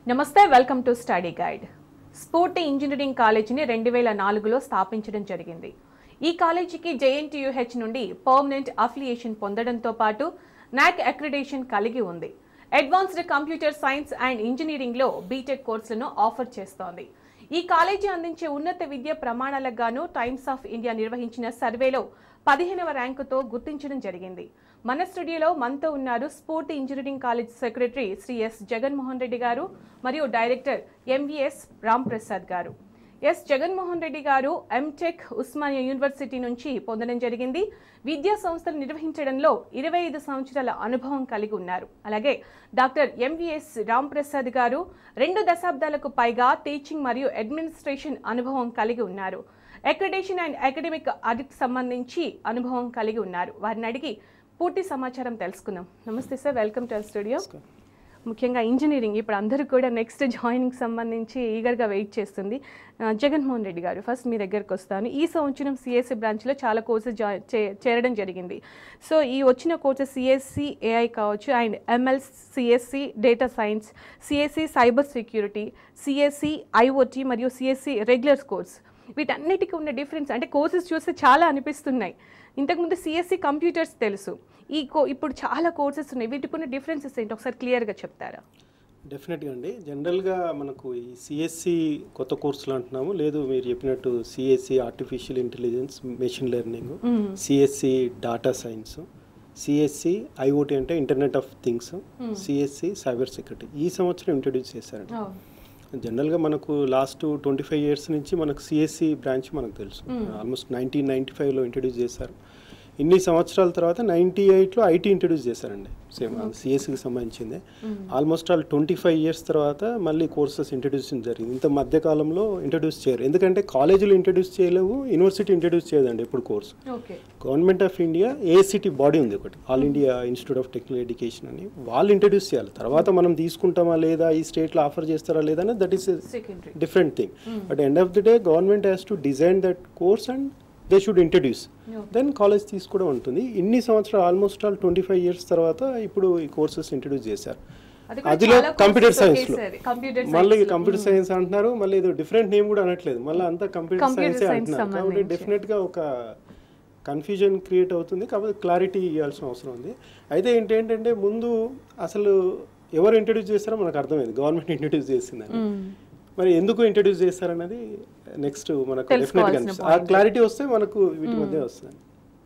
నమస్తే welcome to study guide Spoorthi engineering కాలేజీని రెండు వేల నాలుగులో స్థాపించడం జరిగింది ఈ కాలేజీకి జేఎన్టీయూహెచ్ నుండి పర్మనెంట్ అఫిలియేషన్ పొందడంతో పాటు నాక్ అక్రిడేషన్ కలిగి ఉంది అడ్వాన్స్డ్ కంప్యూటర్ సైన్స్ అండ్ ఇంజనీరింగ్లో బీటెక్ కోర్సులను ఆఫర్ చేస్తోంది ఈ కాలేజీ అందించే ఉన్నత విద్య ప్రమాణాలకు గాను టైమ్స్ ఆఫ్ ఇండియా నిర్వహించిన సర్వేలో పదిహేనవ ర్యాంకుతో గుర్తించడం జరిగింది మన స్టూడియోలో మనతో ఉన్నారు Spoorthi engineering college secretary Shri S Jaganmohan Reddy గారు మరియు డైరెక్టర్ ఎంవిఎస్ రామ్ ప్రసాద్ గారు ఎస్ జగన్మోహన్ రెడ్డి గారు ఎంటెక్ ఉస్మానియా యూనివర్సిటీ నుంచి పొందడం జరిగింది విద్యా సంస్థలు నిర్వహించడంలో ఇరవై ఐదు సంవత్సరాల అనుభవం కలిగి ఉన్నారు అలాగే డాక్టర్ ఎంవిఎస్ రామ్ ప్రసాద్ గారు రెండు దశాబ్దాలకు పైగా టీచింగ్ మరియు అడ్మినిస్ట్రేషన్ అనుభవం కలిగి ఉన్నారు అక్రిడేషన్ అండ్ అకాడమిక్ ఆడిట్ సంబంధించి అనుభవం కలిగి ఉన్నారు వారిని అడిగి పూర్తి సమాచారం తెలుసుకుందాం నమస్తే సార్ వెల్కమ్ టు స్టూడియో ముఖ్యంగా ఇంజనీరింగ్ ఇప్పుడు అందరూ కూడా నెక్స్ట్ జాయినింగ్ సంబంధించి ఈగర్గా వెయిట్ చేస్తుంది ఆ, జగన్మోహన్ రెడ్డి గారు ఫస్ట్ మీ దగ్గరకు వస్తాను ఈ సంవత్సరం సిఎస్సి బ్రాంచ్లో చాలా కోర్సెస్ జాయి చే- చేరడం జరిగింది సో ఈ వచ్చిన కోర్సెస్ సిఎస్సి ఏఐ కావచ్చు and ML CSC data science CSC cyber security CSC IoT మరియు సిఎస్సి రెగ్యులర్ కోర్స్ వీటన్నిటికీ ఉన్న డిఫరెన్స్ అంటే కోర్సెస్ చూస్తే చాలా అనిపిస్తున్నాయి ఇంతకుముందు సిఎస్సి కంప్యూటర్స్ తెలుసు ఈ కో ఇప్పుడు చాలా కోర్సెస్ ఉన్నాయి వీటికి ఉన్న డిఫరెన్సెస్ ఏంటి ఒకసారి క్లియర్గా చెప్తారా డెఫినెట్గా అండి జనరల్గా మనకు ఈ సిఎస్సి కొత్త కోర్సులు అంటున్నాము లేదు మీరు చెప్పినట్టు CSC artificial intelligence machine learning CSC data science CSC IoT అంటే internet of things CSC cyber security ఈ సంవత్సరం ఇంట్రడ్యూస్ చేశారండి జనరల్గా మనకు లాస్ట్ ట్వంటీ ఫైవ్ ఇయర్స్ నుంచి మనకు సిఎస్సి బ్రాంచ్ మనకు తెలుసు ఆల్మోస్ట్ నైన్టీన్ నైంటీ ఫైవ్లో ఇంట్రడ్యూస్ చేశారు ఇన్ని సంవత్సరాల తర్వాత నైంటీ ఎయిట్లో ఐటీ ఇంట్రడ్యూస్ చేశారండి సేమ్ సిఎస్సికి సంబంధించిందే almost all twenty five years తర్వాత మళ్ళీ కోర్సెస్ ఇంట్రడ్యూస్ జరిగింది ఇంత మధ్య కాలంలో ఇంట్రడ్యూస్ చేయరు ఎందుకంటే కాలేజీలు ఇంట్రడ్యూస్ చేయలేవు యూనివర్సిటీ ఇంట్రడ్యూస్ చేయదండి ఇప్పుడు course okay government of India AICTE body ఉంది ఒకటి all India institute of technical education అని వాళ్ళు ఇంట్రడ్యూస్ చేయాలి తర్వాత మనం తీసుకుంటామా లేదా ఈ స్టేట్లో ఆఫర్ చేస్తారా లేదా అనేది that is secondary different thing but end of the day government has to design that course and they should introduce then college తీసుకోవడం ఉంటుంది ఇన్ని సంవత్సరాలు almost all twenty five years తర్వాత ఇప్పుడు ఈ కోర్సెస్ ఇంట్రడ్యూస్ చేశారు అది కూడా అదిలో చాలా కంప్యూటర్ courses సైన్స్ లో ఒకేసారి. కంప్యూటర్ మళ్ళీ science లో. కంప్యూటర్ సైన్స్ అంటున్నారు మళ్ళీ ఏదో డిఫరెంట్ నేమ్ కూడా అనట్లేదు మళ్ళీ అంతా కంప్యూటర్ Computer సైన్స్ science అంటున్నారు కాబట్టి సంబంధించి. డెఫినెట్ గా ఒక కన్ఫ్యూజన్ క్రియేట్ అవుతుంది కాబట్టి క్లారిటీ ఇవ్వాల్సిన అవసరం ఉంది అయితే ఏంటంటే ముందు అసలు ఎవరు ఇంట్రడ్యూస్ చేస్తారో మనకు అర్థమైంది గవర్నమెంట్ ఇంట్రడ్యూస్ చేసిందని మరి ఎందుకు ఇంట్రడ్యూస్ చేస్తారన్నది నెక్స్ట్ మనకు తెలుసుకోవాల్సిన డెఫినెట్గా ఆ క్లారిటీ వస్తే మనకు వీటి మధ్య వస్తుంది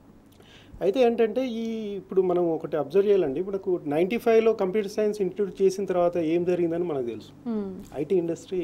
అయితే ఏంటంటే ఈ ఇప్పుడు మనం ఒకటి అబ్జర్వ్ చేయాలండి ఇప్పుడు నైంటీ ఫైవ్లో కంప్యూటర్ సైన్స్ ఇంట్రడ్యూస్ చేసిన తర్వాత ఏం జరిగిందని మనకు తెలుసు IT industry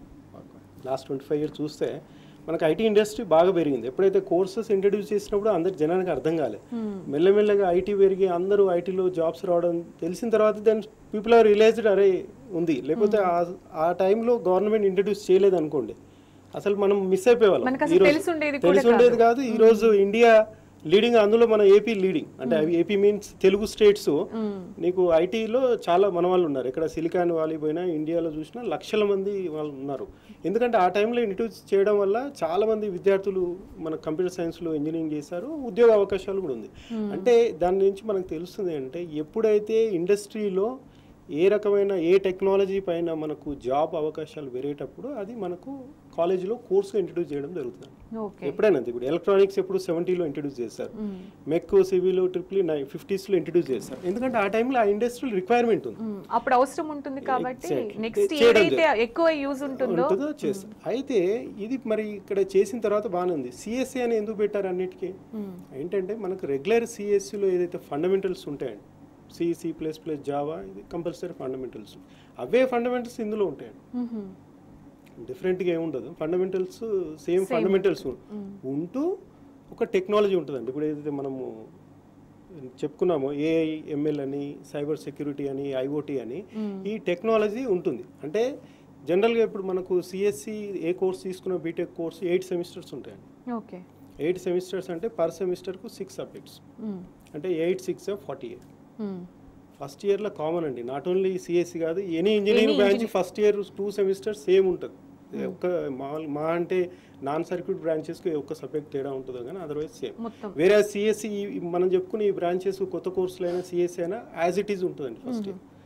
last twenty five years చూస్తే మనకు ఐటీ ఇండస్ట్రీ బాగా పెరిగింది ఎప్పుడైతే కోర్సెస్ ఇంట్రడ్యూస్ చేసినప్పుడు అందరి జనానికి అర్థం కాలే మెల్లమెల్లగా ఐటీ పెరిగి అందరూ ఐటీలో జాబ్స్ రావడం తెలిసిన తర్వాత దెన్ పీపుల్ ఆర్ రిలైజ్డ్ అరే ఉంది లేకపోతే ఆ- ఆ టైంలో గవర్నమెంట్ ఇంట్రడ్యూస్ చేయలేదు అనుకోండి అసలు మనం మిస్ అయిపోయేవాళ్ళం మనకు అసలు ఈరోజు తెలిసి ఉండేది కూడా తెలిసి ఉండేది కాదు ఈ రోజు ఇండియా లీడింగ్ అందులో మన ఏపీ లీడింగ్ అంటే ఏపీ మీన్స్ తెలుగు స్టేట్స్ నీకు ఐటీలో చాలా మన వాళ్ళు ఉన్నారు ఇక్కడ సిలికాన్ వ్యాలీ పోయినా ఇండియాలో చూసినా లక్షల మంది వాళ్ళు ఉన్నారు ఎందుకంటే ఆ టైంలో ఇంట్రడ్యూస్ చేయడం వల్ల చాలా మంది విద్యార్థులు మన కంప్యూటర్ సైన్స్లో ఇంజనీరింగ్ చేశారు ఉద్యోగ అవకాశాలు కూడా ఉంది అంటే దాని నుంచి మనకు తెలుస్తుంది అంటే ఎప్పుడైతే ఇండస్ట్రీలో ఏ రకమైన ఏ టెక్నాలజీ పైన మనకు జాబ్ అవకాశాలు పెరిగేటప్పుడు అది మనకు కాలేజీలో కోర్సుగా ఇంట్రడ్యూస్ చేయడం జరుగుతుంది ఓకే ఎప్పుడైనా అంతే. ఇప్పుడు ఎలక్ట్రానిక్స్ ఎప్పుడు సెవెంటీలో ఇంట్రడ్యూస్ చేస్తారు మెక్ సివిల్ ట్రిపుల్ నై ఫిఫ్టీస్లో ఇంట్రడ్యూస్ చేస్తారు ఎందుకంటే ఆ టైంలో ఆ ఇండస్ట్రియల్ రిక్వైర్మెంట్ ఉంది అప్పుడు అవసరం ఉంటుంది కాబట్టి Exactly. నెక్స్ట్ చేయడం ఏదైతే ఎక్కువ యూజ్ ఉంటుందో ఉంటుందో చేస్తారు అయితే ఇది మరి ఇక్కడ చేసిన తర్వాత బాగానే ఉంది సిఎస్సి అని ఎందుకు పెట్టారు అన్నిటికీ ఏంటంటే మనకు రెగ్యులర్ సిఎస్సిలో ఏదైతే ఫండమెంటల్స్ ఉంటాయండి C C plus plus Java ఇది కంపల్సరీ ఫండమెంటల్స్ అవే ఫండమెంటల్స్ ఇందులో ఉంటాయండి మ్మ్. డిఫరెంట్గా ఏముండదు ఫండమెంటల్స్ సేమ్ ఫండమెంటల్స్ ఉంటూ ఒక టెక్నాలజీ ఉంటుందండి ఇప్పుడు ఏదైతే మనము చెప్పుకున్నామో ఏఐ ఎంఎల్ అని సైబర్ సెక్యూరిటీ అని ఐఓటీ అని ఈ టెక్నాలజీ ఉంటుంది అంటే జనరల్గా ఇప్పుడు మనకు సిఎస్సి ఏ కోర్స్ తీసుకున్న బీటెక్ కోర్స్ ఎయిట్ సెమిస్టర్స్ ఉంటాయండి ఓకే ఎయిట్ సెమిస్టర్స్ అంటే పర్ సెమిస్టర్కు సిక్స్ సబ్జెక్ట్స్ మ్మ్. అంటే ఎయిట్ సిక్స్ ఫార్టీ ఎయిట్ మ్మ్. ఫస్ట్ ఇయర్లో కామన్ అండి నాట్ ఓన్లీ సిఎస్సి కాదు any engineering branch first year two semesters same ఉంటుంది ఒక్క మామూలు మా అంటే నాన్ సర్క్యూట్ బ్రాంచెస్కి ఒక్క సబ్జెక్ట్ తేడా ఉంటుంది కానీ అదర్వైజ్ సేమ్ మొత్తం వేరే సిఎస్సి మనం చెప్పుకునే ఈ బ్రాంచెస్ కొత్త కోర్సులు అయినా సిఎస్సి అయినా యాజ్ ఇట్ ఈజ్ ఉంటుందండి ఫస్ట్ ఇయర్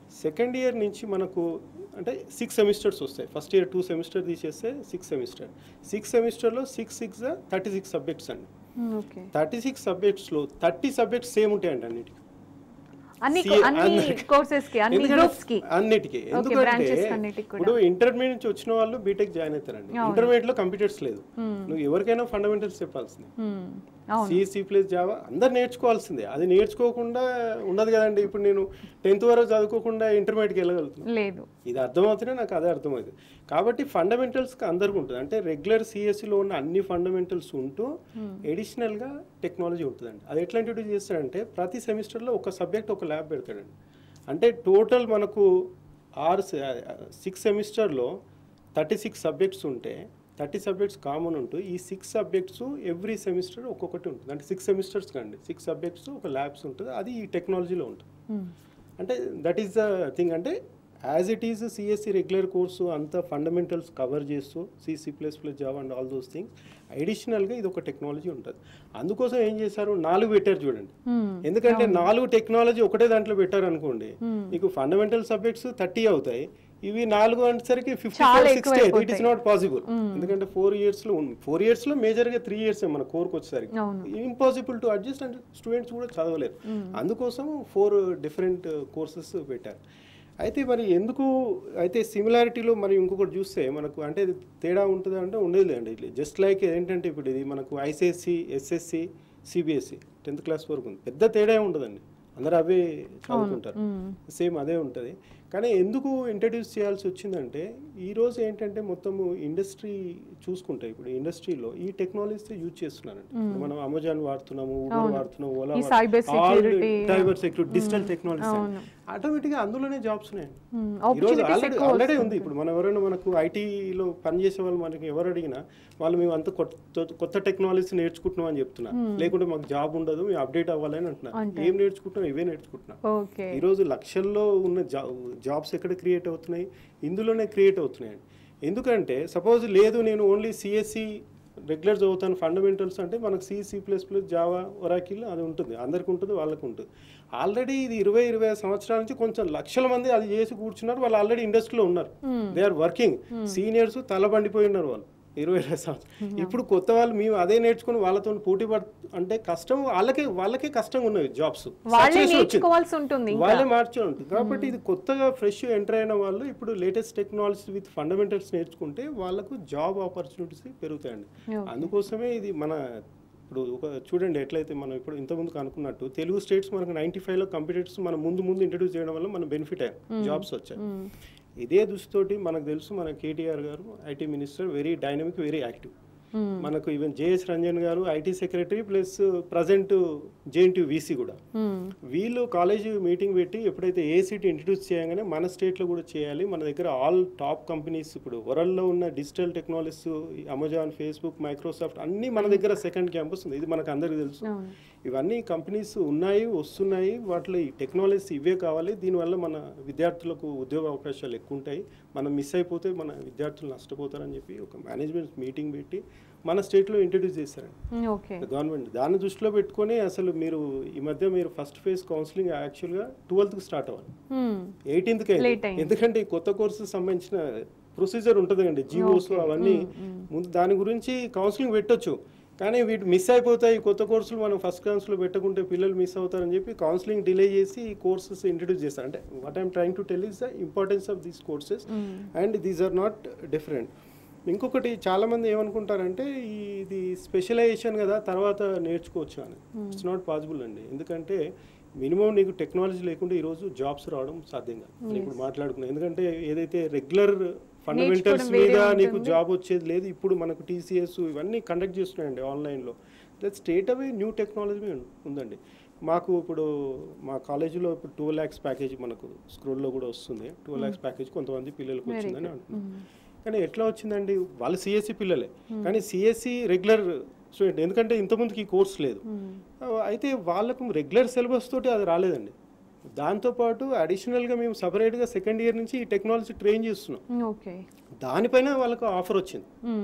సెకండ్ ఇయర్ నుంచి మనకు అంటే సిక్స్ సెమిస్టర్స్ వస్తాయి ఫస్ట్ ఇయర్ టూ సెమిస్టర్ తీసేస్తే సిక్స్ సెమిస్టర్ సిక్స్ సెమిస్టర్లో six six thirty six subjects అండి ఓకే థర్టీ సిక్స్ సబ్జెక్ట్స్లో థర్టీ సబ్జెక్ట్స్ సేమ్ ఉంటాయండి అన్నిటికీ అన్ని CA అన్ని అందరికి. కోర్సెస్ కి అన్ని ఎందుకంటే గ్రూప్స్ కి అన్నిటికీ Okay, ఎందుకంటే branches అన్నిటికి కూడా. ఇప్పుడు ఇంటర్మీడియట్ నుంచి వచ్చిన వాళ్ళు బీటెక్ జాయిన్ అవుతారండి ఇంటర్మీడియట్ లో కంప్యూటర్స్ లేదు నువ్వు ఎవరికైనా ఫండమెంటల్స్ చెప్పాల్సింది Hmm. అవును సి సి ప్లస్ జావా అందరు నేర్చుకోవాల్సిందే అది నేర్చుకోకుండా ఉండదు కదండి ఇప్పుడు నేను టెన్త్ వరకు చదువుకోకుండా ఇంటర్మీడియట్కి వెళ్ళగలుగుతున్నాను లేదు ఇది అర్థమవుతూనే నాకు అదే అర్థమవుతుంది కాబట్టి ఫండమెంటల్స్కి అందరికి ఉంటుంది అంటే రెగ్యులర్ సిఎస్సిలో ఉన్న అన్ని ఫండమెంటల్స్ ఉంటూ ఎడిషనల్గా టెక్నాలజీ ఉంటుందండి అది ఎట్లా ఇంట్రడ్యూస్ చేస్తాడంటే ప్రతి సెమిస్టర్లో ఒక సబ్జెక్ట్ ఒక ల్యాబ్ పెడతాడండి అంటే టోటల్ మనకు ఆరు సిక్స్ సెమిస్టర్లో థర్టీ సిక్స్ సబ్జెక్ట్స్ ఉంటే థర్టీ సబ్జెక్ట్స్ కామన్ ఉంటూ ఈ సిక్స్ సబ్జెక్ట్స్ ఎవ్రీ సెమిస్టర్ ఒక్కొక్కటి ఉంటుంది అంటే సిక్స్ సెమిస్టర్స్ కండి సిక్స్ సబ్జెక్ట్స్ ఒక ల్యాబ్స్ ఉంటుంది అది ఈ టెక్నాలజీలో ఉంటుంది Hmm. అంటే దట్ ఈస్ ద థింగ్ అంటే as it is CSC regular course అంత ఫండమెంటల్స్ కవర్ చేస్తూ C C plus plus job and all those things అడిషనల్గా ఇది ఒక టెక్నాలజీ ఉంటుంది అందుకోసం ఏం చేశారు నాలుగు పెట్టారు చూడండి Hmm. ఎందుకంటే నాలుగు టెక్నాలజీ ఒకటే దాంట్లో పెట్టారు అనుకోండి మీకు ఫండమెంటల్ సబ్జెక్ట్స్ థర్టీ అవుతాయి ఇవి నాలుగు అనేసరికి ఫిఫ్టీ చాలా ఫోర్ ఎక్కువ sixty it is not possible ఎందుకంటే ఫోర్ ఇయర్స్లో ఫోర్ ఇయర్స్లో మేజర్గా త్రీ ఇయర్స్ మన కోర్కి వచ్చేసరికి అవును. Impossible to adjust and students కూడా చదవలేరు అందుకోసం ఫోర్ డిఫరెంట్ కోర్సెస్ పెట్టారు అయితే మరి ఎందుకు అయితే సిమిలారిటీలో మరి ఇంకొకటి చూస్తే మనకు అంటే ఇది తేడా ఉంటుంది అంటే ఉండేది అండి జస్ట్ లైక్ ఏంటంటే ఇప్పుడు ఇది మనకు ICSE SSC CBSE tenth class వరకు ఉంది పెద్ద తేడా ఏం ఉండదండి అందరూ అవే చదువుకుంటారు Hmm. సేమ్ అదే ఉంటుంది కానీ ఎందుకు ఇంట్రడ్యూస్ చేయాల్సి వచ్చిందంటే ఈ రోజు ఏంటంటే మొత్తము ఇండస్ట్రీ చూసుకుంటే ఇప్పుడు ఇండస్ట్రీలో ఈ టెక్నాలజీస్ యూజ్ చేస్తున్నారండి ఇప్పుడు మనం అమెజాన్ వాడుతున్నాము ఊబర్ వాడుతున్నాము ఓలా ఈ cyber security. Cyber security digital technologies అవును. ఆటోమేటిక్గా అందులోనే జాబ్స్ ఉన్నాయండి Hmm. ఈ రోజు Opportunities ఆల్రెడీ ఎక్కువ ఆల్రెడీ ఉంది ఇప్పుడు మనం ఎవరైనా మనకు ఐటీలో పనిచేసే వాళ్ళు మనకి ఎవరు అడిగినా వాళ్ళు మేము అంత కొత్త కొత్త టెక్నాలజీస్ నేర్చుకుంటున్నాం అని చెప్తున్నారు లేకుంటే మాకు జాబ్ ఉండదు మేము అప్డేట్ అవ్వాలని అంటున్నారు ఏం నేర్చుకుంటున్నాం ఇవే నేర్చుకుంటున్నాం ఓకే ఈరోజు లక్షల్లో ఉన్న జా జాబ్స్ ఎక్కడ క్రియేట్ అవుతున్నాయి ఇందులోనే క్రియేట్ అవుతున్నాయండి ఎందుకంటే సపోజ్ లేదు నేను ఓన్లీ సిఎస్సి రెగ్యులర్ చదువుతాను ఫండమెంటల్స్ అంటే మనకు C C plus plus Java Oracle అది ఉంటుంది అందరికి ఉంటుంది వాళ్ళకు ఉంటుంది ఆల్రెడీ ఇది ఇరవై ఇరవై ఐదు సంవత్సరాల నుంచి కొంచెం లక్షల మంది అది చేసి కూర్చున్నారు వాళ్ళు ఆల్రెడీ ఇండస్ట్రీలో ఉన్నారు దే ఆర్ వర్కింగ్ సీనియర్స్ తలబండిపోయి ఉన్నారు వాళ్ళు ఇరవై ఇరవై సంవత్సరాలు ఇప్పుడు కొత్త వాళ్ళు మేము అదే నేర్చుకుని వాళ్ళతో పోటీ పడ అంటే కష్టం వాళ్ళకే వాళ్ళకే కష్టంగా ఉన్నవి జాబ్స్ వాళ్ళే నేర్చుకోవాల్సి ఉంటుంది ఇంకా. వాళ్ళే మార్చే ఉంటుంది కాబట్టి ఇది కొత్తగా ఫ్రెష్ ఎంటర్ అయిన వాళ్ళు ఇప్పుడు లేటెస్ట్ టెక్నాలజీ విత్ ఫండమెంటల్స్ నేర్చుకుంటే వాళ్ళకు జాబ్ ఆపర్చునిటీస్ పెరుగుతాయండి Okay. అందుకోసమే ఇది మన ఇప్పుడు ఒక చూడండి ఎట్లయితే మనం ఇప్పుడు ఇంతకుముందు అనుకున్నట్టు తెలుగు స్టేట్స్ మనకు నైంటీ ఫైవ్లో కంప్యూటర్స్ మనం ముందు ముందు ఇంట్రడ్యూస్ చేయడం వల్ల మనం బెనిఫిట్ అయ్యాం జాబ్స్ వచ్చాయి Hmm. ఇదే దృష్టితోటి మనకు తెలుసు మన KTR garu IT minister very dynamic very active Hmm. మనకు even Jayesh Ranjan garu IT secretary plus present JNT VC కూడా Hmm. వీళ్ళు కాలేజ్ మీటింగ్ పెట్టి ఎప్పుడైతే ఏసీటీ ఇంట్రడ్యూస్ చేయగానే మన స్టేట్లో కూడా చేయాలి మన దగ్గర ఆల్ టాప్ కంపెనీస్ ఇప్పుడు వరల్డ్లో ఉన్న digital technologies Amazon Facebook Microsoft అన్నీ మన దగ్గర సెకండ్ క్యాంపస్ ఉంది ఇది మనకు అందరికీ తెలుసు అవును. ఇవన్నీ కంపెనీస్ ఉన్నాయి వస్తున్నాయి వాటిలో ఈ టెక్నాలజీస్ ఇవే కావాలి దీనివల్ల మన విద్యార్థులకు ఉద్యోగ అవకాశాలు ఎక్కువ ఉంటాయి మనం మిస్ అయిపోతే మన విద్యార్థులు నష్టపోతారని చెప్పి ఒక మేనేజ్మెంట్ మీటింగ్ పెట్టి మన స్టేట్లో ఇంట్రడ్యూస్ చేశారండి Hmm. ఓకే గవర్నమెంట్ దాన్ని దృష్టిలో పెట్టుకొని అసలు మీరు ఈ మధ్య మీరు ఫస్ట్ ఫేజ్ కౌన్సిలింగ్ యాక్చువల్గా ట్వెల్త్కి స్టార్ట్ అవ్వాలి Hmm. ఎయిటీన్త్కి Late అయింది. ఎందుకంటే ఈ కొత్త కోర్సు సంబంధించిన ప్రొసీజర్ ఉంటుందండి జీవోస్ అవన్నీ ముందు దాని గురించి కౌన్సిలింగ్ పెట్టొచ్చు కానీ వీటి మిస్ అయిపోతాయి ఈ కొత్త కోర్సులు మనం ఫస్ట్ కౌన్సిల్ పెట్టకుంటే పిల్లలు మిస్ అవుతారని చెప్పి కౌన్సిలింగ్ డిలే చేసి ఈ కోర్సెస్ ఇంట్రడ్యూస్ చేస్తారు అంటే what I'm trying to tell is the importance of these courses and these are not different ఇంకొకటి చాలామంది ఏమనుకుంటారంటే ఈ ఇది స్పెషలైజేషన్ కదా తర్వాత నేర్చుకోవచ్చు అని ఇట్స్ నాట్ పాసిబుల్ అండి ఎందుకంటే మినిమం నీకు టెక్నాలజీ లేకుండా ఈరోజు జాబ్స్ రావడం సాధ్యం కాదు నేను ఇప్పుడు మాట్లాడుకున్నాను ఎందుకంటే ఏదైతే రెగ్యులర్ ఫండమెంటల్స్ వేరే మీద నీకు ఉంటుంది. జాబ్ వచ్చేది లేదు ఇప్పుడు మనకు టీసీఎస్ ఇవన్నీ కండక్ట్ చేస్తున్నాయండి ఆన్లైన్లో దట్ స్టేట్ అవే న్యూ టెక్నాలజీ ఉందండి మాకు ఇప్పుడు మా కాలేజీలో ఇప్పుడు టూ ల్యాక్స్ ప్యాకేజ్ మనకు స్క్రోల్లో కూడా వస్తుంది టూ ల్యాక్స్ ప్యాకేజ్ కొంతమంది పిల్లలకు Very వచ్చిందని good. అంటున్నారు కానీ ఎట్లా వచ్చిందండి వాళ్ళు సిఎస్సి పిల్లలే కానీ సిఎస్సి రెగ్యులర్ స్టూడెంట్ ఎందుకంటే ఇంతకుముందుకి ఈ కోర్స్ లేదు Hmm. అయితే వాళ్ళకు రెగ్యులర్ సిలబస్ తోటి అది రాలేదండి దాంతోపాటు అడిషనల్గా మేము సపరేట్గా సెకండ్ ఇయర్ నుంచి ఈ టెక్నాలజీ ట్రైన్ చేస్తున్నాం Hmm. ఓకే దానిపైన వాళ్ళకు ఆఫర్ వచ్చింది Hmm.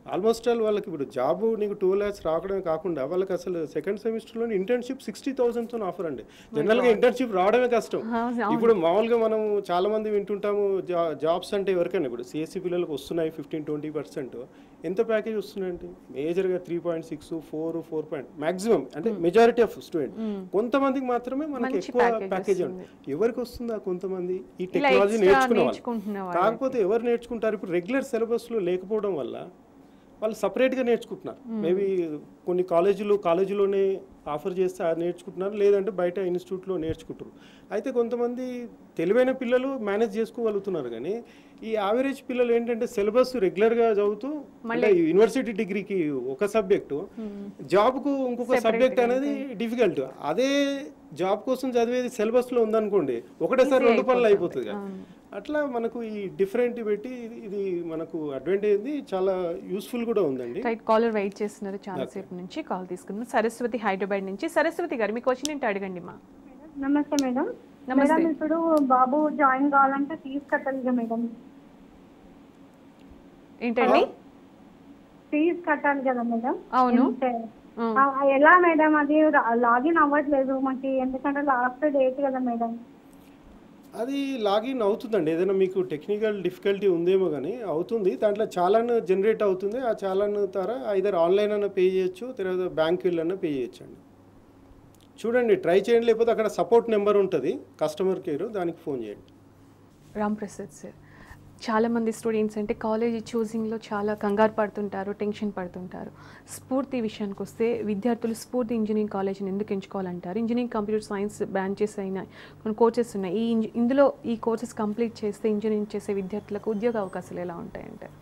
ఆల్మోస్ట్ ఆల్ వాళ్ళకి ఇప్పుడు జాబ్ నీకు టూ ల్యాక్స్ రావడమే కాకుండా వాళ్ళకి అసలు సెకండ్ సెమిస్టర్లో ఇంటర్న్షిప్ సిక్స్టీ థౌసండ్తో ఆఫర్ అండి జనరల్గా ఇంటర్న్షిప్ రావడమే కష్టం అవును, ఇప్పుడు మామూలుగా మనం చాలా మంది వింటుంటాము జా జాబ్స్ అంటే ఎవరికైనా ఇప్పుడు సిఎస్సి పిల్లలకు వస్తున్నాయి ఫిఫ్టీన్ ట్వంటీ పర్సెంట్ ఎంత ప్యాకేజ్ వస్తున్నాయండి మేజర్గా three point six four four point maximum అంటే మెజారిటీ ఆఫ్ స్టూడెంట్ కొంతమందికి మాత్రమే మనకి మంచి ఎక్కువ package ప్యాకేజ్ వస్తుంది. ఎవరికి వస్తుందా కొంతమంది ఈ ఇలా టెక్నాలజీ extra నేర్చుకున్న నేర్చుకుంటున్న వాళ్ళు వాళ్ళకి. కాకపోతే ఎవరు నేర్చుకుంటారు ఇప్పుడు రెగ్యులర్ సిలబస్లో లేకపోవడం వల్ల వాళ్ళు సపరేట్గా నేర్చుకుంటున్నారు మేబీ కొన్ని కాలేజీలు కాలేజీలోనే ఆఫర్ చేస్తే అది నేర్చుకుంటున్నారు లేదంటే బయట ఇన్స్టిట్యూట్లో నేర్చుకుంటారు అయితే కొంతమంది తెలివైన పిల్లలు మేనేజ్ చేసుకోగలుగుతున్నారు కానీ ఈ యావరేజ్ పిల్లలు ఏంటంటే సిలబస్ రెగ్యులర్గా చదువుతూ అంటే యూనివర్సిటీ డిగ్రీకి ఒక సబ్జెక్టు జాబ్కు ఇంకొక సబ్జెక్ట్ అనేది డిఫికల్ట్ అదే జాబ్ కోసం చదివేది సిలబస్లో ఉందనుకోండి ఒకటేసారి రెండు పనులు అయిపోతుంది కదా అట్లా మనకు ఈ డిఫరెంట్ పెట్టి ఇది- ఇది మనకు అడ్వాంటేజ్ ఉంది చాలా యూస్ఫుల్ కూడా ఉందండి రైట్ కాలర్ వెయిట్ చేస్తున్నారు చాలా సేపు నుంచి కాల్ తీసుకుందాం సరస్వతి హైదరాబాద్ నుంచి సరస్వతి గారు మీ క్వశ్చన్ ఏంటో అడగండి మా నమస్తే మేడం నమస్తే. మేడం ఇప్పుడు బాబు జాయిన్ కావాలంటే ఫీజు కట్టాలి కదా మేడం ఏంటండి ఫీజు కట్టాలి కదా మేడం అవును అంటే, ఆ. ఆ, ఎలా మేడం అది లాగిన్ అవ్వట్లేదు మాకు ఎందుకంటే లాస్ట్ డేట్ కదా మేడం అది లాగిన్ అవుతుందండి ఏదైనా మీకు టెక్నికల్ డిఫికల్టీ ఉందేమో కానీ అవుతుంది దాంట్లో చాలాన్ జనరేట్ అవుతుంది ఆ చాలాన్ ద్వారా ఐదర్ ఆన్లైన్ అన్న పే చేయొచ్చు తర్వాత బ్యాంక్ వెళ్ళన్నా పే చేయొచ్చు అండి చూడండి ట్రై చేయండి లేకపోతే అక్కడ సపోర్ట్ నెంబర్ ఉంటుంది కస్టమర్ కేర్ దానికి ఫోన్ చేయండి రామ్ ప్రసాద్ సార్ చాలా మంది స్టూడెంట్స్ అంటే కాలేజ్ చూసింగ్లో చాలా కంగారు పడుతుంటారు టెన్షన్ పడుతుంటారు స్ఫూర్తి విషయానికి వస్తే విద్యార్థులు స్ఫూర్తి ఇంజనీరింగ్ కాలేజ్ని ఎందుకు ఎంచుకోవాలంటారు ఇంజనీరింగ్ కంప్యూటర్ సైన్స్ బ్రాంచెస్ అయిన కొన్ని కోర్సెస్ ఉన్నాయి ఈ ఇంజ- ఇందులో ఈ కోర్సెస్ కంప్లీట్ చేస్తే ఇంజనీరింగ్ చేసే విద్యార్థులకు ఉద్యోగ అవకాశాలు ఎలా ఉంటాయంటారు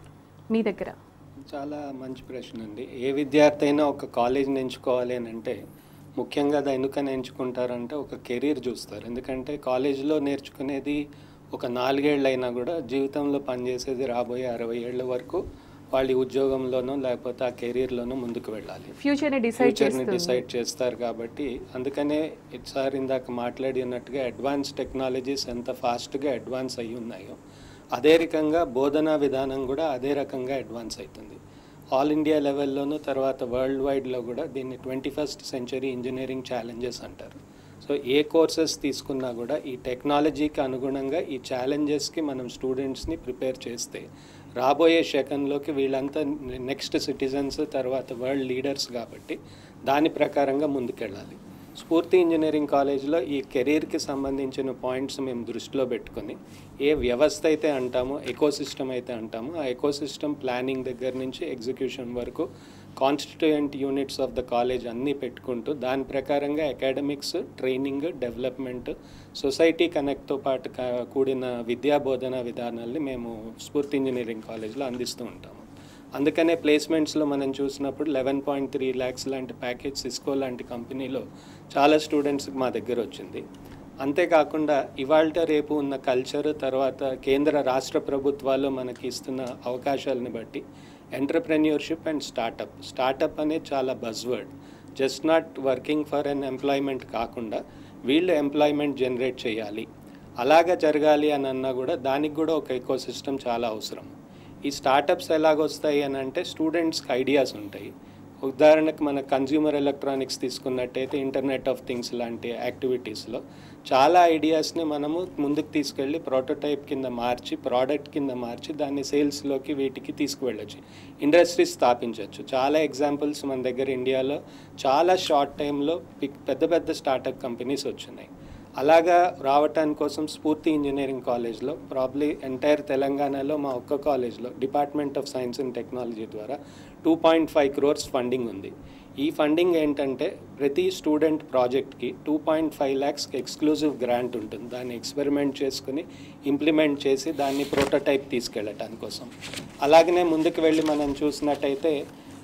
మీ దగ్గర చాలా మంచి ప్రశ్న అండి ఏ విద్యార్థి అయినా ఒక కాలేజ్ని ఎంచుకోవాలి అని అంటే ముఖ్యంగా అది ఎందుకని ఎంచుకుంటారంటే ఒక కెరీర్ చూస్తారు ఎందుకంటే కాలేజీలో నేర్చుకునేది ఒక నాలుగేళ్ళు అయినా కూడా జీవితంలో పనిచేసేది రాబోయే అరవై ఏళ్ళ వరకు వాళ్ళ ఉద్యోగంలోనో లేకపోతే ఆ కెరీర్లోనో ముందుకు వెళ్ళాలి ఫ్యూచర్ని డిసైడ్ ఫ్యూచర్ని చేస్తుంది డిసైడ్ చేస్తారు కాబట్టి అందుకనే సార్ ఇందాక మాట్లాడినట్టుగా అడ్వాన్స్ టెక్నాలజీస్ ఎంత ఫాస్ట్గా అడ్వాన్స్ అయి ఉన్నాయో అదే రకంగా బోధనా విధానం కూడా అదే రకంగా అడ్వాన్స్ అవుతుంది ఆల్ ఇండియా లెవెల్లోనూ తర్వాత వరల్డ్ వైడ్లో కూడా దీన్ని twenty first century engineering challenges అంటారు సో ఏ కోర్సెస్ తీసుకున్నా కూడా ఈ టెక్నాలజీకి అనుగుణంగా ఈ ఛాలెంజెస్కి మనం స్టూడెంట్స్ని ప్రిపేర్ చేస్తే రాబోయే శకంలోకి వీళ్ళంతా నెక్స్ట్ సిటిజన్స్ తర్వాత వరల్డ్ లీడర్స్ కాబట్టి దాని ప్రకారంగా ముందుకెళ్ళాలి స్ఫూర్తి ఇంజనీరింగ్ కాలేజ్లో ఈ కెరీర్కి సంబంధించిన పాయింట్స్ మేము దృష్టిలో పెట్టుకొని ఏ వ్యవస్థ అయితే అంటామో ఎకోసిస్టమ్ అయితే అంటామో ఆ ఎకోసిస్టమ్ ప్లానింగ్ దగ్గర నుంచి ఎగ్జిక్యూషన్ వరకు constituent units of the college అన్నీ పెట్టుకుంటూ దాని ప్రకారంగా అకాడమిక్స్ ట్రైనింగ్ డెవలప్మెంట్ సొసైటీ కనెక్ట్తో పాటు కా- కూడిన విద్యా బోధన విధానాల్ని మేము స్ఫూర్తి ఇంజనీరింగ్ కాలేజ్లో అందిస్తూ ఉంటాము అందుకనే ప్లేస్మెంట్స్లో మనం చూసినప్పుడు లెవెన్ పాయింట్ త్రీ ల్యాక్స్ లాంటి ప్యాకేజ్ సిస్కో లాంటి కంపెనీలో చాలా స్టూడెంట్స్కి మా దగ్గర వచ్చింది అంతేకాకుండా ఇవాళ రేపు ఉన్న కల్చర్ తర్వాత కేంద్ర రాష్ట్ర ప్రభుత్వాలు మనకి ఇస్తున్న అవకాశాలని బట్టి ఎంటర్ప్రెన్యూర్షిప్ అండ్ స్టార్టప్ స్టార్టప్ అనేది చాలా buzzword just not working for unemployment కాకుండా వీళ్ళు ఎంప్లాయ్మెంట్ జనరేట్ చేయాలి అలాగా జరగాలి అని అన్నా కూడా దానికి కూడా ఒక ఎకో చాలా అవసరం ఈ స్టార్టప్స్ ఎలాగొస్తాయి అని అంటే స్టూడెంట్స్కి ఐడియాస్ ఉంటాయి ఉదాహరణకు మన కన్జ్యూమర్ ఎలక్ట్రానిక్స్ తీసుకున్నట్టయితే ఇంటర్నెట్ ఆఫ్ థింగ్స్ లాంటి యాక్టివిటీస్లో చాలా ఐడియాస్ని మనము ముందుకు తీసుకెళ్ళి ప్రోటోటైప్ కింద మార్చి ప్రోడక్ట్ కింద మార్చి దాన్ని సేల్స్లోకి వీటికి తీసుకువెళ్ళొచ్చు ఇండస్ట్రీస్ స్థాపించవచ్చు చాలా ఎగ్జాంపుల్స్ మన దగ్గర ఇండియాలో చాలా షార్ట్ టైంలో పెద్ద పెద్ద స్టార్టప్ కంపెనీస్ వచ్చినాయి అలాగా రావటానికి కోసం స్ఫూర్తి ఇంజనీరింగ్ కాలేజ్లో ప్రాబ్లీ ఎంటైర్ తెలంగాణలో మా ఒక్క కాలేజ్లో department of science and technology ద్వారా two point five crores funding ఉంది ఈ ఫండింగ్ ఏంటంటే ప్రతి స్టూడెంట్ ప్రాజెక్ట్కి two point five lakhs exclusive grant ఉంటుంది దాన్ని ఎక్స్పెరిమెంట్ చేసుకుని ఇంప్లిమెంట్ చేసి దాన్ని ప్రోటోటైప్ తీసుకెళ్ళటానికి కోసం అలాగనే ముందుకు వెళ్ళి మనం చూసినట్టయితే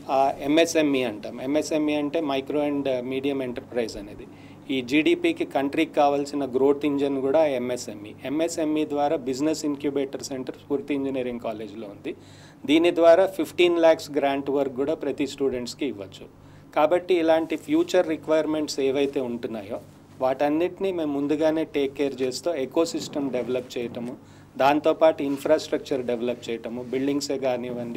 ఎంఎస్ఎంఈ అంటాం ఎంఎస్ఎంఈ అంటే మైక్రో అండ్ మీడియం ఎంటర్ప్రైజ్ అనేది ఈ జీడిపికి కంట్రీకి కావాల్సిన గ్రోత్ ఇంజన్ కూడా ఎంఎస్ఎంఈ ఎంఎస్ఎంఈ ద్వారా business incubator centre Sphoorthy engineering కాలేజ్లో ఉంది దీని ద్వారా ఫిఫ్టీన్ ల్యాక్స్ గ్రాంట్ వరకు కూడా ప్రతి స్టూడెంట్స్కి ఇవ్వచ్చు కాబట్టి ఇలాంటి ఫ్యూచర్ రిక్వైర్మెంట్స్ ఏవైతే ఉంటున్నాయో వాటన్నిటిని మేము ముందుగానే టేక్ కేర్ చేస్తూ ఎకో సిస్టమ్ డెవలప్ చేయటము దాంతోపాటు ఇన్ఫ్రాస్ట్రక్చర్ డెవలప్ చేయటము బిల్డింగ్సే కానివ్వండి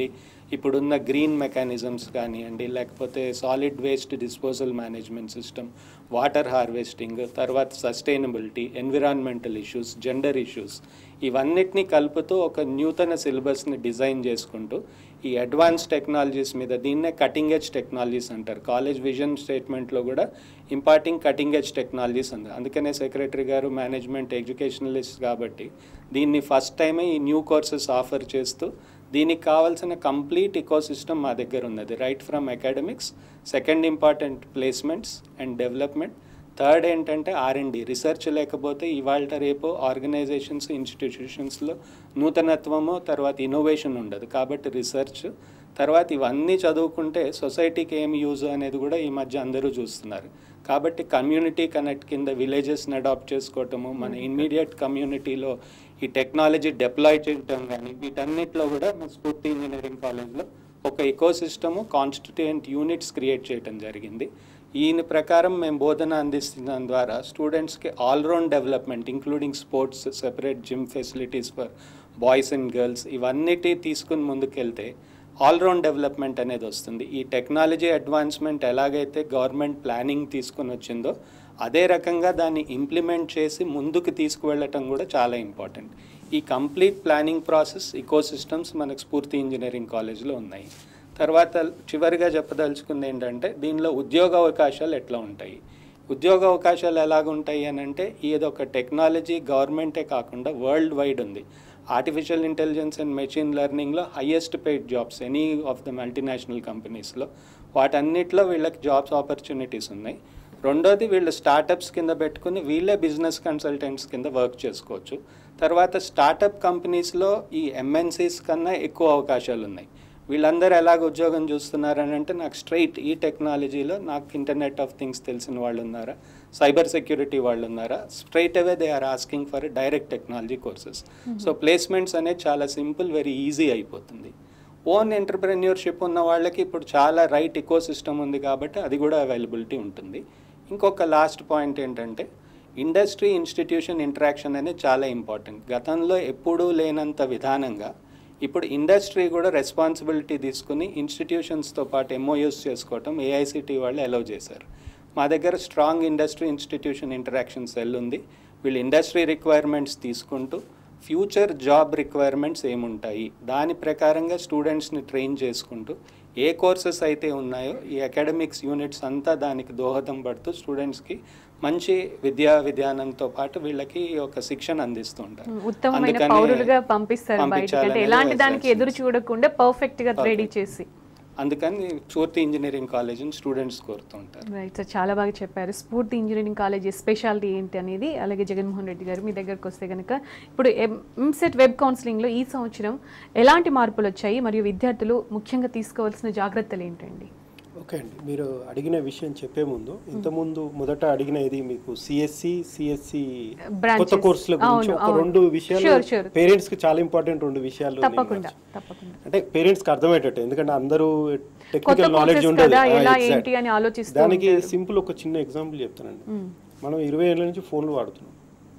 ఇప్పుడున్న గ్రీన్ మెకానిజమ్స్ కానివ్వండి లేకపోతే solid waste disposal management system water harvesting తర్వాత sustainability environmental issues gender issues ఇవన్నిటిని కలుపుతూ ఒక నూతన సిలబస్ని డిజైన్ చేసుకుంటూ ఈ అడ్వాన్స్ టెక్నాలజీస్ మీద దీన్నే కటింగ్ ఎడ్జ్ టెక్నాలజీస్ అంటారు కాలేజ్ విజన్ స్టేట్మెంట్లో కూడా ఇంపార్టింగ్ కటింగ్ ఎడ్జ్ టెక్నాలజీస్ ఉంది అందుకనే సెక్రటరీ గారు మేనేజ్మెంట్ ఎడ్యుకేషనలిస్ట్ కాబట్టి దీన్ని ఫస్ట్ టైమే ఈ న్యూ కోర్సెస్ ఆఫర్ చేస్తూ దీనికి కావాల్సిన కంప్లీట్ ఇకో సిస్టమ్ మా దగ్గర ఉన్నది right from academics second important placements and development third ఏంటంటే ఆర్ఎండి రీసెర్చ్ లేకపోతే ఇవాళ రేపు ఆర్గనైజేషన్స్ ఇన్స్టిట్యూషన్స్లో నూతనత్వము తర్వాత ఇన్నోవేషన్ ఉండదు కాబట్టి రీసెర్చ్ తర్వాత ఇవన్నీ చదువుకుంటే సొసైటీకి ఏం యూజ్ అనేది కూడా ఈ మధ్య అందరూ చూస్తున్నారు కాబట్టి కమ్యూనిటీ కనెక్ట్ కింద విలేజెస్ని అడాప్ట్ చేసుకోవటము మన ఇమ్మీడియట్ కమ్యూనిటీలో ఈ టెక్నాలజీ డిప్లాయ్ చేయటం కానీ వీటన్నిటిలో కూడా మన స్ఫూర్తి ఇంజనీరింగ్ కాలేజ్లో ఒక ecosystem constituent units create చేయటం జరిగింది ఈయన ప్రకారం మేము బోధన అందిస్తున్న ద్వారా స్టూడెంట్స్కి all round development including sports separate gym facilities for boys and girls ఇవన్నిటి తీసుకుని ముందుకెళ్తే ఆల్రౌండ్ డెవలప్మెంట్ అనేది వస్తుంది ఈ టెక్నాలజీ అడ్వాన్స్మెంట్ ఎలాగైతే గవర్నమెంట్ ప్లానింగ్ తీసుకుని వచ్చిందో అదే రకంగా దాన్ని ఇంప్లిమెంట్ చేసి ముందుకు తీసుకువెళ్ళటం కూడా చాలా ఇంపార్టెంట్ ఈ complete planning process ecosystems మనకు స్ఫూర్తి ఇంజనీరింగ్ కాలేజ్లో ఉన్నాయి తర్వాత చివరిగా చెప్పదలుచుకుంది ఏంటంటే దీనిలో ఉద్యోగ అవకాశాలు ఎట్లా ఉంటాయి ఉద్యోగ అవకాశాలు ఎలాగుంటాయి అని అంటే ఏదో ఒక టెక్నాలజీ గవర్నమెంటే కాకుండా వరల్డ్ వైడ్ ఉంది ఆర్టిఫిషియల్ ఇంటెలిజెన్స్ అండ్ మెషిన్ లెర్నింగ్లో highest paid jobs any of the multinational కంపెనీస్లో వాటన్నిటిలో వీళ్ళకి జాబ్స్ ఆపర్చునిటీస్ ఉన్నాయి రెండోది వీళ్ళు స్టార్టప్స్ కింద పెట్టుకుని వీళ్ళే బిజినెస్ కన్సల్టెంట్స్ కింద వర్క్ చేసుకోవచ్చు తర్వాత స్టార్టప్ కంపెనీస్లో ఈ ఎంఎన్సీస్ కన్నా ఎక్కువ అవకాశాలు ఉన్నాయి వీళ్ళందరూ ఎలాగ ఉద్యోగం చూస్తున్నారని అంటే నాకు స్ట్రైట్ ఈ టెక్నాలజీలో నాకు ఇంటర్నెట్ ఆఫ్ థింగ్స్ తెలిసిన వాళ్ళు ఉన్నారా సైబర్ సెక్యూరిటీ వాళ్ళు ఉన్నారా స్ట్రైట్ అవే they are asking for direct technology courses so placements అనేది చాలా సింపుల్ వెరీ ఈజీ అయిపోతుంది ఓన్ ఎంటర్ప్రెన్యూర్షిప్ ఉన్న వాళ్ళకి ఇప్పుడు చాలా రైట్ ఇకో సిస్టమ్ ఉంది కాబట్టి అది కూడా అవైలబిలిటీ ఉంటుంది ఇంకొక లాస్ట్ పాయింట్ ఏంటంటే ఇండస్ట్రీ ఇన్స్టిట్యూషన్ ఇంటరాక్షన్ అనేది చాలా ఇంపార్టెంట్ గతంలో ఎప్పుడూ లేనంత విధానంగా ఇప్పుడు ఇండస్ట్రీ కూడా రెస్పాన్సిబిలిటీ తీసుకుని ఇన్స్టిట్యూషన్స్తో పాటు ఎంఓయూస్ చేసుకోవటం ఏఐసిటి వాళ్ళు అలౌ చేశారు మా దగ్గర strong industry institution interaction cell ఉంది వీళ్ళు ఇండస్ట్రీ రిక్వైర్మెంట్స్ తీసుకుంటూ ఫ్యూచర్ జాబ్ రిక్వైర్మెంట్స్ ఏముంటాయి దాని ప్రకారంగా స్టూడెంట్స్ని ట్రైన్ చేసుకుంటూ ఏ కోర్సెస్ అయితే ఉన్నాయో ఈ అకాడమిక్స్ యూనిట్స్ అంతా దానికి దోహదం పడుతూ స్టూడెంట్స్కి మంచి విద్యా విధానంతో పాటు వీళ్ళకి ఒక శిక్షణ అందిస్తూ ఉంటారు ఉత్తమమైన అందుకనే పౌరులుగా పంపిస్తారు బయటికి అంటే పంపించాలనేది ఎలాంటి దానికి SLC. ఎదురు చూడకుండా పర్ఫెక్ట్ గా రెడీ చేసి అందుకని స్ఫూర్తి ఇంజనీరింగ్ కాలేజ్ని స్టూడెంట్స్ కోరుతూ ఉంటారు రైట్ సార్ చాలా బాగా చెప్పారు స్ఫూర్తి ఇంజనీరింగ్ కాలేజ్ స్పెషాలిటీ ఏంటి అనేది అలాగే జగన్మోహన్ రెడ్డి గారు మీ దగ్గరకు వస్తే కనుక ఇప్పుడు ఎంసెట్ వెబ్ కౌన్సిలింగ్లో ఈ సంవత్సరం ఎలాంటి మార్పులు వచ్చాయి మరియు విద్యార్థులు ముఖ్యంగా తీసుకోవాల్సిన జాగ్రత్తలు ఏంటండి ఓకే అండి మీరు అడిగిన విషయం చెప్పే ముందు ఇంతకుముందు మొదట అడిగిన ఇది మీకు సిఎస్సి సిఎస్సి Branches. కొత్త కోర్సుల గురించి అవును, ఒక అవును. రెండు విషయాలు Sure, sure. పేరెంట్స్ కి చాలా ఇంపార్టెంట్ రెండు విషయాలు నేను తప్పకుండా మర్చి- తప్పకుండా అంటే పేరెంట్స్ కి అర్థమయ్యేటట్టు ఎందుకంటే అందరూ కొత్త టెక్నికల్ నాలెడ్జ్ courses ఉండదు కదా, ఆ, ఎలా exact. ఏంటి అని ఆలోచిస్తూ దానికి ఉంటారు. సింపుల్ ఒక చిన్న ఎగ్జాంపుల్ చెప్తానండి మ్మ్. మనం ఇరవై ఏళ్ళ నుంచి ఫోన్లు వాడుతున్నాం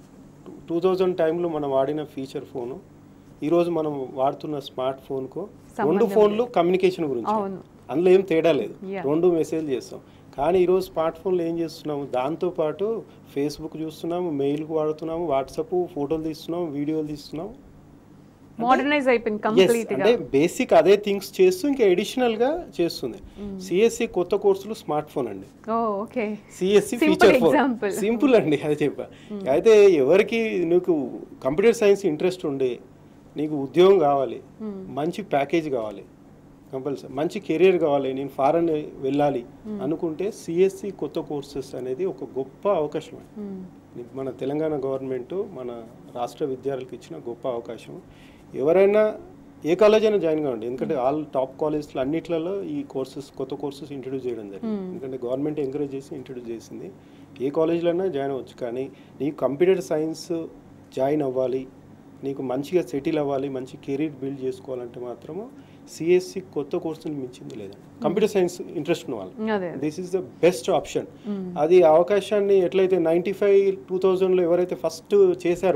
టూ థౌజండ్ టైంలో మనం వాడిన ఫీచర్ ఫోను ఈరోజు మనం వాడుతున్న స్మార్ట్ ఫోన్కు రెండు సంబంధం ఫోన్లు కమ్యూనికేషన్ గురించి అవును. అందులో ఏం తేడా లేదు Yeah. రెండు మెసేజ్ చేస్తాం కానీ ఈరోజు స్మార్ట్ ఫోన్లో ఏం చేస్తున్నాము దాంతోపాటు ఫేస్బుక్ చూస్తున్నాము మెయిల్కి వాడుతున్నాము వాట్సాప్ ఫోటోలు తీస్తున్నాము వీడియోలు తీస్తున్నాము మోడర్నైజ్ అయిపోయింది Yes, కంప్లీట్ గా అంటే బేసిక్ అదే థింగ్స్ చేస్తూ ఇంకా అడిషనల్ గా చేస్తుంది సిఎస్సి కొత్త కోర్సులు స్మార్ట్ ఫోన్ అండి ఓ okay CSC Simple feature phone example. Simple అండి అది చెప్పా అయితే ఎవరికి నీకు కంప్యూటర్ సైన్స్ ఇంట్రెస్ట్ ఉండి నీకు ఉద్యోగం కావాలి మంచి ప్యాకేజ్ కావాలి కంపల్సరీ మంచి కెరీర్ కావాలి నేను ఫారెన్ వెళ్ళాలి అనుకుంటే సిఎస్సి కొత్త కోర్సెస్ అనేది ఒక గొప్ప అవకాశం అండి మన తెలంగాణ గవర్నమెంట్ మన రాష్ట్ర విద్యార్థులకు ఇచ్చిన గొప్ప అవకాశం ఎవరైనా ఏ కాలేజ్ అయినా జాయిన్ కావండి ఎందుకంటే ఆల్ టాప్ కాలేజ్లు అన్నిట్లలో ఈ కోర్సెస్ కొత్త కోర్సెస్ ఇంట్రడ్యూస్ చేయడం జరిగింది ఎందుకంటే గవర్నమెంట్ ఎంకరేజ్ చేసి ఇంట్రడ్యూస్ చేసింది ఏ కాలేజ్లో అయినా జాయిన్ అవ్వచ్చు కానీ నీకు కంప్యూటర్ సైన్స్ జాయిన్ అవ్వాలి నీకు మంచిగా సెటిల్ అవ్వాలి మంచి కెరీర్ బిల్డ్ చేసుకోవాలంటే మాత్రము సిఎస్సి కొత్త కోర్సుని మించింది లేదండి కంప్యూటర్ సైన్స్ ఇంట్రెస్ట్ ఉన్న వాళ్ళు అదే this is the best option అది అవకాశాన్ని ఎట్లయితే నైంటీ ఫైవ్ టూ థౌజండ్లో ఎవరైతే ఫస్ట్ చేశారో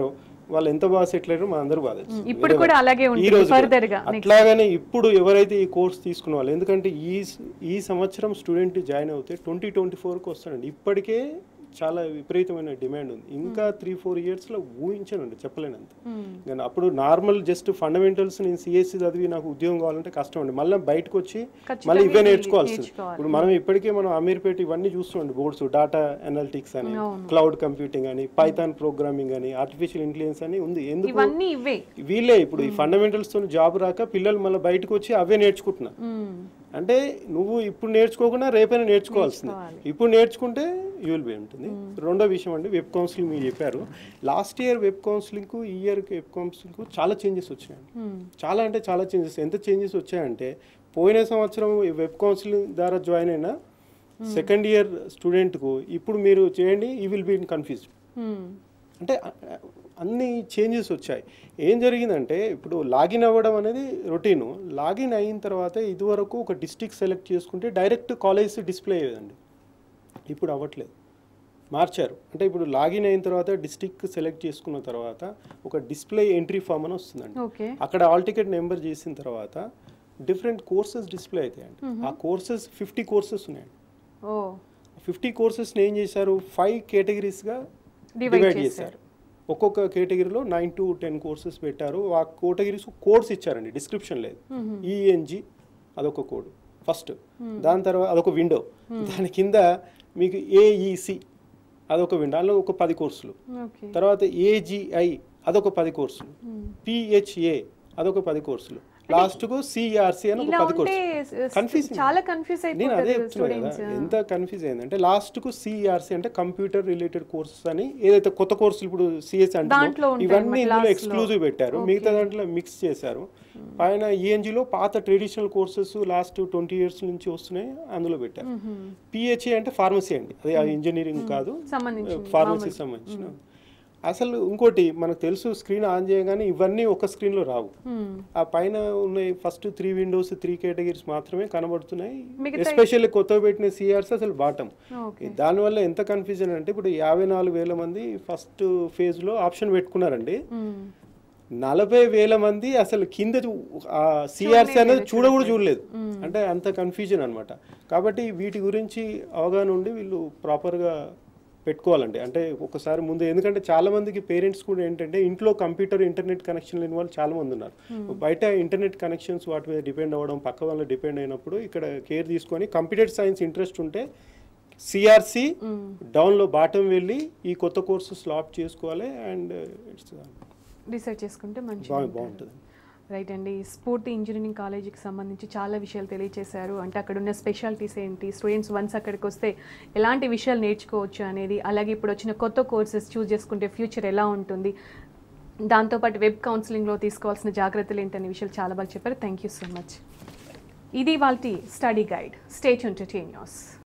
వాళ్ళు ఎంత బాగా సెటిల్ అయ్యారో మా అందరూ బాగా తెలుసు. ఇప్పుడు వేరే కూడా వాళ్ళు. అలాగే ఈ ఉంటుంది రోజు కూడా. further గా next. అట్లాగనే ఇప్పుడు ఎవరైతే ఈ కోర్స్ తీసుకున్న వాళ్ళు ఎందుకంటే ఈ ఈ సంవత్సరం స్టూడెంట్ జాయిన్ అవుతే ట్వంటీ ట్వంటీ ఫోర్కి వస్తాడండి ఇప్పటికే చాలా విపరీతమైన డిమాండ్ ఉంది ఇంకా త్రీ ఫోర్ ఇయర్స్లో ఊహించానండి చెప్పలేనంత కానీ అప్పుడు నార్మల్ జస్ట్ ఫండమెంటల్స్ నేను సిఎస్సి చదివి నాకు ఉద్యోగం కావాలంటే కష్టం అండి మళ్ళీ బయటకు వచ్చి ఖచ్చితంగా మళ్ళీ ఇవే ఇది నేర్చుకోవాల్సింది నేర్చుకోవాలి. ఇప్పుడు మనం ఇప్పటికే మనం అమీర్పేట ఇవన్నీ చూస్తుండే బోర్డ్స్ డాటా అనలిటిక్స్ అని అవును. క్లౌడ్ కంప్యూటింగ్ అని పైథాన్ ప్రోగ్రామింగ్ అని ఆర్టిఫిషియల్ ఇంటెలిజెన్స్ అని ఉంది ఎందుకు ఇవన్నీ ఇవే వీళ్ళే ఇప్పుడు ఈ ఫండమెంటల్స్ తో జాబ్ రాక పిల్లలు మళ్ళీ బయటకు వచ్చి అవే నేర్చుకుంటున్నారు మ్మ్. అంటే నువ్వు ఇప్పుడు నేర్చుకోకుండా రేపైనా నేర్చుకోవాల్సింది నేర్చుకోవాలి. ఇప్పుడు నేర్చుకుంటే యూల్ బి ఉంటుంది రెండో విషయం అండి వెబ్ కౌన్సిలింగ్ మీరు చెప్పారు లాస్ట్ ఇయర్ వెబ్ కౌన్సిలింగ్కు ఈ ఇయర్ వెబ్ కౌన్సిలింగ్కు చాలా చేంజెస్ వచ్చాయండి మ్మ్. చాలా అంటే చాలా చేంజెస్ ఎంత చేంజెస్ వచ్చాయంటే పోయిన సంవత్సరం ఈ వెబ్ కౌన్సిలింగ్ ద్వారా జాయిన్ అయిన సెకండ్ ఇయర్ స్టూడెంట్కు ఇప్పుడు మీరు చేయండి ఈ విల్ బీ ఇన్ కన్ఫ్యూజ్డ్ మ్మ్. అంటే అ- అ- అన్ని చేంజెస్ వచ్చాయి ఏం జరిగిందంటే ఇప్పుడు లాగిన్ అవ్వడం అనేది రొటీను లాగిన్ అయిన తర్వాత ఇదివరకు ఒక డిస్టిక్ సెలెక్ట్ చేసుకుంటే డైరెక్ట్ కాలేజ్ డిస్ప్లే అయ్యేదండి ఇప్పుడు అవ్వట్లేదు మార్చారు అంటే ఇప్పుడు లాగిన్ అయిన తర్వాత డిస్టిక్ సెలెక్ట్ చేసుకున్న తర్వాత ఒక డిస్ప్లే ఎంట్రీ ఫామ్ అని వస్తుందండి ఓకే అక్కడ ఆల్ టికెట్ నెంబర్ చేసిన తర్వాత డిఫరెంట్ కోర్సెస్ డిస్ప్లే అవుతాయండి ఆ కోర్సెస్ ఫిఫ్టీ కోర్సెస్ ఉన్నాయండి ఓ ఫిఫ్టీ కోర్సెస్ని ఏం చేశారు ఫైవ్ కేటగిరీస్గా Divide డివైడ్ చేశారు. చేశారు ఒక్కొక్క కేటగిరీలో నైన్ టు టెన్ కోర్సెస్ పెట్టారు ఆ కేటగిరీస్ కోడ్స్ ఇచ్చారండి డిస్క్రిప్షన్ లేదు ఈఎన్జి అదొక కోడ్ ఫస్ట్ దాని తర్వాత అదొక విండో దాని కింద మీకు ఏఈసి అదొక విండో అందులో ఒక పది కోర్సులు ఓకే తర్వాత ఏజిఐ అదొక పది కోర్సులు పిహెచ్ఏ అదొక పది కోర్సులు లాస్ట్కు సిఆర్సి అని ఒక ఇలా పది ఉంటే కోర్సులు కన్ఫ్యూజ్ చాలా కన్ఫ్యూజ్ నేను అదే అయిపోతారు చెప్తున్నా కదా స్టూడెంట్స్ ఎంత కన్ఫ్యూజ్ అయిందంటే లాస్ట్ కు సిఆర్సి అంటే కంప్యూటర్ రిలేటెడ్ కోర్సెస్ అని ఏదైతే కొత్త కోర్సులు ఇప్పుడు సిఎస్ దాంట్లో అంటే ఉంటాయి ఇవన్నీ అన్నమాట ఇందులో last లో. ఎక్స్క్లూజివ్ పెట్టారు మిగతా దాంట్లో మిక్స్ చేశారు పైన ఈఎన్జిలో పాత traditional courses last twenty years నుంచి వస్తున్నాయి అందులో పెట్టారు పిహెచ్ఏ అంటే ఫార్మసీ అండి అది ఇంజనీరింగ్ కాదు సంబంధించింది, ఫార్మసీ సంబంధించిన అసలు ఇంకోటి మనకు తెలుసు స్క్రీన్ ఆన్ చేయగానే ఇవన్నీ ఒక స్క్రీన్లో రావు ఆ పైన ఉన్న first three windows three categories మాత్రమే కనబడుతున్నాయి మిగతాయి- ఎస్పెషల్లీ కొత్తగా పెట్టిన సిఆర్స్ అసలు బాటం ఓకే దానివల్ల ఎంత కన్ఫ్యూజన్ అంటే ఇప్పుడు యాభై నాలుగు వేల మంది ఫస్ట్ ఫేజ్లో ఆప్షన్ పెట్టుకున్నారండి నలభై వేల మంది అసలు కింద సిఆర్సి అనేది చూడ కూడా చూడలేదు అంటే అంత కన్ఫ్యూజన్ అన్నమాట కాబట్టి వీటి గురించి అవగాహన ఉండి వీళ్ళు ప్రాపర్గా పెట్టుకోవాలండి అంటే ఒకసారి ముందు ఎందుకంటే చాలా మందికి పేరెంట్స్ కూడా ఏంటంటే ఇంట్లో కంప్యూటర్ ఇంటర్నెట్ కనెక్షన్ లేని వాళ్ళు చాలా మంది ఉన్నారు బయట ఇంటర్నెట్ కనెక్షన్స్ వాటి మీద డిపెండ్ అవ్వడం పక్క వాళ్ళ డిపెండ్ అయినప్పుడు ఇక్కడ కేర్ తీసుకొని కంప్యూటర్ సైన్స్ ఇంట్రెస్ట్ ఉంటే సిఆర్సి డౌన్లో బాటం వెళ్ళి ఈ కొత్త కోర్సెస్ లాప్ చేసుకోవాలి అండ్ ఇట్స్ రీసెర్చ్ చేసుకుంటే మంచి బాగుంటుంది రైట్ అండి స్ఫూర్తి ఇంజనీరింగ్ కాలేజీకి సంబంధించి చాలా విషయాలు తెలియజేశారు అంటే అక్కడ ఉన్న స్పెషాలిటీస్ ఏంటి స్టూడెంట్స్ వన్స్ అక్కడికి వస్తే ఎలాంటి విషయాలు నేర్చుకోవచ్చు అనేది అలాగే ఇప్పుడు వచ్చిన కొత్త కోర్సెస్ చూస్ చేసుకుంటే ఫ్యూచర్ ఎలా ఉంటుంది దాంతోపాటు వెబ్ కౌన్సిలింగ్లో తీసుకోవాల్సిన జాగ్రత్తలు ఏంటనే విషయాలు చాలా బాగా చెప్పారు థ్యాంక్ యూ సో మచ్ ఇది వాళ్ళ స్టడీ గైడ్ స్టేట్ న్యూస్